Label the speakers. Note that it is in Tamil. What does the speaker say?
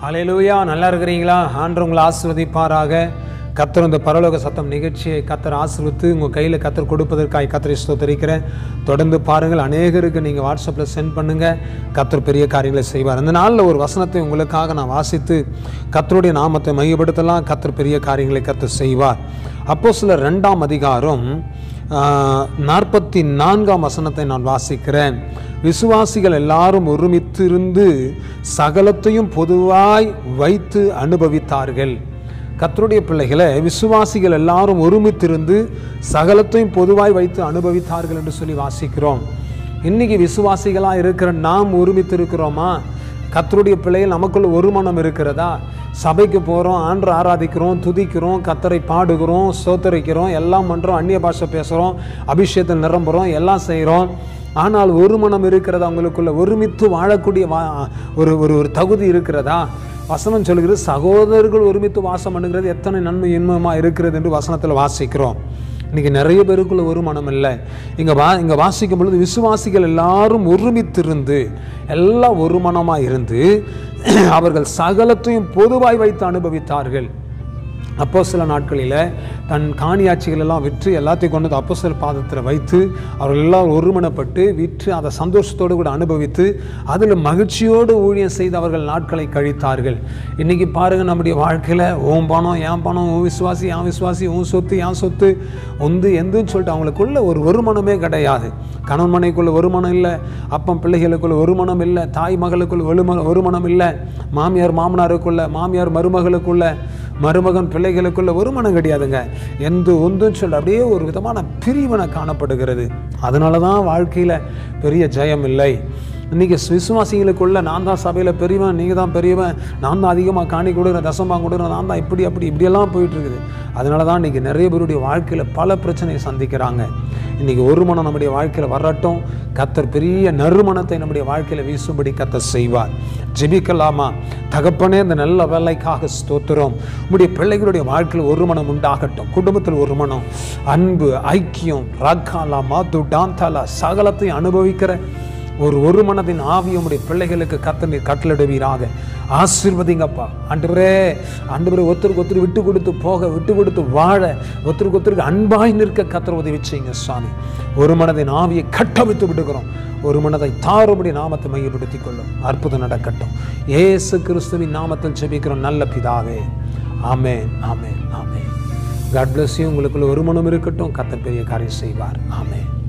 Speaker 1: ஹalleluya நல்லா இருக்கிறீங்களா ஆண்டவர் உங்களை ஆசீர்வதிப்பாராக கத்தர் இந்த பரலோக சத்தம் நிகழ்ச்சியை கத்தர் ஆசீர்வித்து உங்கள் கையில் கத்தர் கொடுப்பதற்காக கத்தரை ஸ்தோத்தரிக்கிறேன் தொடர்ந்து பாருங்கள் அநேகருக்கு நீங்கள் வாட்ஸ்அப்பில் சென்ட் பண்ணுங்கள் கத்தர் பெரிய காரியங்களை செய்வார் அந்த நாளில் ஒரு வசனத்தை உங்களுக்காக நான் வாசித்து கத்தருடைய நாமத்தை மையப்படுத்தலாம் கத்தர் பெரிய காரியங்களை கத்தர் செய்வார் அப்போ சில ரெண்டாம் அதிகாரம் நாற்பத்தி நான்காம் வசனத்தை நான் வாசிக்கிறேன் விசுவாசிகள் எல்லாரும் ஒருமித்திருந்து சகலத்தையும் பொதுவாய் வைத்து அனுபவித்தார்கள் கர்த்தருடைய பிள்ளைகளை விசுவாசிகள் எல்லாரும் ஒருமித்திருந்து சகலத்தையும் பொதுவாய் வைத்து அனுபவித்தார்கள் என்று சொல்லி வாசிக்கிறோம் இன்னைக்கு விசுவாசிகளாக இருக்கிற நாம் ஒருமித்து இருக்கிறோமா கத்தருடைய பிள்ளைகள் நமக்குள்ள ஒரு மனம் இருக்கிறதா சபைக்கு போகிறோம் ஆண்டு ஆராதிக்கிறோம் துதிக்கிறோம் கத்தரை பாடுகிறோம் சோத்தரிக்கிறோம் எல்லாம் பண்ணுறோம் அந்நிய பாஷை பேசுகிறோம் அபிஷேகத்தில் நிரம்புகிறோம் எல்லாம் செய்கிறோம் ஆனால் ஒரு மனம் இருக்கிறதா அவங்களுக்குள்ள ஒருமித்து வாழக்கூடிய வா ஒரு ஒரு ஒரு தகுதி இருக்கிறதா வசனம் சொல்கிறது சகோதரர்கள் ஒருமித்து வாசம் பண்ணுகிறது எத்தனை நன்மை இன்பமாக இருக்கிறது என்று வசனத்தில் வாசிக்கிறோம் இன்னைக்கு நிறைய பேருக்குள்ள ஒரு மனம் இல்லை இங்கே வா இங்கே வாசிக்கும் பொழுது விசுவாசிகள் எல்லாரும் ஒருமித்திருந்து எல்லாம் ஒரு மனமாக இருந்து அவர்கள் சகலத்தையும் பொதுவாய் வைத்து அனுபவித்தார்கள் அப்போ சில நாட்களில் தன் காணியாட்சிகள் எல்லாம் விற்று எல்லாத்தையும் கொண்டு வந்து அப்போ சில பாதத்தில் வைத்து அவர்கள் எல்லாம் ஒருமனப்பட்டு விற்று அதை சந்தோஷத்தோடு கூட அனுபவித்து அதில் மகிழ்ச்சியோடு ஊழியம் செய்து அவர்கள் நாட்களை கழித்தார்கள் இன்றைக்கி பாருங்கள் நம்முடைய வாழ்க்கையில் ஓம் பணம் ஏன் பணம் உன் விசுவாசி என் விசுவாசி உன் சொத்து என் சொத்து உந்து எந்துன்னு சொல்லிட்டு அவங்களுக்குள்ள ஒரு ஒருமனமே கிடையாது கணவன் மனைக்குள்ள ஒரு மனம் இல்லை அப்பம் பிள்ளைகளுக்குள்ள ஒரு மனம் இல்லை தாய் மகளுக்குள்ள ஒரு மன ஒரு மனம் இல்லை மாமியார் மாமனாருக்குள்ள மாமியார் மருமகளுக்குள்ள மருமகன் பிள்ளைகளுக்குள்ள ஒரு மனம் கிடையாதுங்க எந்த ஒன்றும் சொல்ல அப்படியே ஒரு விதமான பிரிவினை காணப்படுகிறது அதனால தான் வாழ்க்கையில் பெரிய ஜெயம் இல்லை இன்றைக்கி விசுவாசிகளுக்குள்ள நான் தான் சபையில் பெரியவன் நீங்கள் தான் பெரியவன் நான் தான் அதிகமாக காணி கொடுக்குறேன் தசமாக கொடுக்குறேன் நான் தான் இப்படி அப்படி இப்படியெல்லாம் போயிட்டு இருக்குது அதனால தான் இன்றைக்கி நிறைய பேருடைய வாழ்க்கையில் பல பிரச்சனையை சந்திக்கிறாங்க இன்றைக்கி ஒரு மனம் நம்முடைய வாழ்க்கையில் வரட்டும் கத்தர் பெரிய நறுமணத்தை நம்முடைய வாழ்க்கையில் வீசும்படி கத்தர் செய்வார் ஜெபிக்கலாமா தகப்பனே இந்த நல்ல வேலைக்காக ஸ்தோத்திரம் உங்களுடைய பிள்ளைகளுடைய வாழ்க்கையில் ஒரு மனம் உண்டாகட்டும் குடும்பத்தில் ஒரு மனம் அன்பு ஐக்கியம் ரக்காலா மாத்து டாந்தாலா சகலத்தையும் அனுபவிக்கிற ஒரு ஒரு மனதின் ஆவி உடைய பிள்ளைகளுக்கு கத்த நீர் கட்டளிடுவீராக ஆசீர்வதிங்கப்பா ஆண்டவரே ஆண்டவரே ஒருத்தருக்கு ஒருத்தர் விட்டு கொடுத்து போக விட்டு கொடுத்து வாழ ஒருத்தருக்கு ஒருத்தருக்கு அன்பாய் நிற்க கத்தர் உதவி செய்யுங்க சுவாமி ஒரு மனதின் ஆவியை கட்டவித்து விடுகிறோம் ஒரு மனதை தாறுபடி நாமத்தை மையப்படுத்திக் கொள்ளும் அற்புதம் நடக்கட்டும் ஏசு கிறிஸ்துவின் நாமத்தில் ஜெபிக்கிறோம் நல்ல பிதாவே ஆமேன் ஆமேன் ஆமேன் காட் பிளஸ் யூ உங்களுக்குள்ள ஒரு மனம் இருக்கட்டும் கத்தர் பெரிய காரியம் செய்வார் ஆமேன்